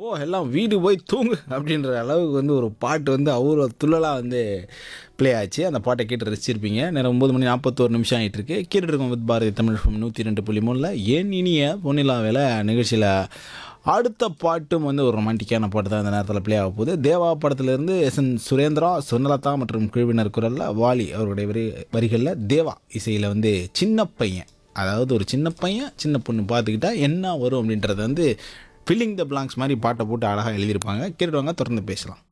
போ எல்லாம் வீடு போய் தூங்கு அப்படின்ற அளவுக்கு வந்து ஒரு பாட்டு வந்து அவ்வளோ துள்ளலாக வந்து ப்ளே ஆச்சு அந்த பாட்டை கேட்டு ரசிச்சிருப்பீங்க நேரம் ஒம்பது மணி நாற்பத்தோரு நிமிஷம் ஆகிட்டு இருக்கு கேட்டுட்டு இருக்கோம் வித் பாரதி தமிழ் FM நூற்றி ரெண்டு புள்ளி மூணில் ஏன் இனிய பொன்னிலா வேலை நிகழ்ச்சியில் அடுத்த பாட்டும் வந்து ஒரு ரொமான்டிக்கான பாட்டு தான் இந்த நேரத்தில் ப்ளே ஆக போகுது தேவா படத்திலிருந்து எஸ் என் சுரேந்திரா சுனலதா மற்றும் குழுவினர் குரலில் வாலி அவருடைய வரி வரிகளில் தேவா இசையில் வந்து சின்ன பையன் அதாவது ஒரு சின்ன பையன் சின்ன பொண்ணு பார்த்துக்கிட்டா என்ன வரும் அப்படின்றத வந்து ஃபில்லிங் த பிளாங்க்ஸ் மாதிரி பாட்டை போட்டு அழகாக எழுதியிருப்பாங்க கேட்டுவாங்க தொடர்ந்து பேசலாம்